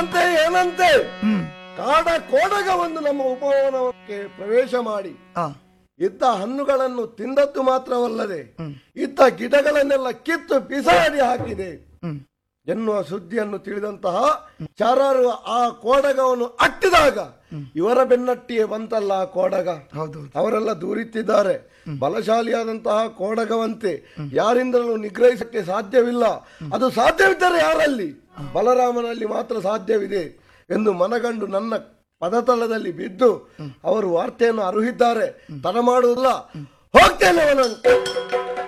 ಏನಂತೆ ಏನಂತೆ ಹ್ಮ್ ಕಾಡ ಕೋಡಗ ಒಂದು ನಮ್ಮ ಉಪವನಕ್ಕೆ ಪ್ರವೇಶ ಮಾಡಿ ಆ ಇದ್ದ ಹಣ್ಣುಗಳನ್ನು ತಿಂದದ್ದು ಮಾತ್ರವಲ್ಲದೆ ಹ್ಮ್. ಇದ್ದ ಗಿಡಗಳನ್ನೆಲ್ಲ ಕಿತ್ತು ಬಿಸಾಡಿ ಹಾಕಿದೆ ಹ್ಮ್ ಎನ್ನುವ ಸುದ್ದಿಯನ್ನು ತಿಳಿದಂತಹ ಚಾರರು ಆ ಕೋಡಗವನ್ನು ಅಟ್ಟಿದಾಗ ಇವರ ಬೆನ್ನಟ್ಟಿಯೇ ಬಂತಲ್ಲ ಆ ಕೋಡಗ ಹೌದು ಅವರೆಲ್ಲ ದೂರಿತ್ತಿದ್ದಾರೆ ಬಲಶಾಲಿಯಾದಂತಹ ಕೋಡಗವಂತೆ ಯಾರಿಂದಲೂ ನಿಗ್ರಹಿಸಕ್ಕೆ ಸಾಧ್ಯವಿಲ್ಲ ಅದು ಸಾಧ್ಯವಿದ್ದರೆ ಯಾರಲ್ಲಿ ಬಲರಾಮನಲ್ಲಿ ಮಾತ್ರ ಸಾಧ್ಯವಿದೆ ಎಂದು ಮನಗಂಡು ನನ್ನ ಪದತಲದಲ್ಲಿ ಬಿದ್ದು ಅವರು ವಾರ್ತೆಯನ್ನು ಅರುಹಿದ್ದಾರೆ ತಡ ಮಾಡುವುದಿಲ್ಲ ಹೋಗ್ತೇನೆ ಅವನನ್ನು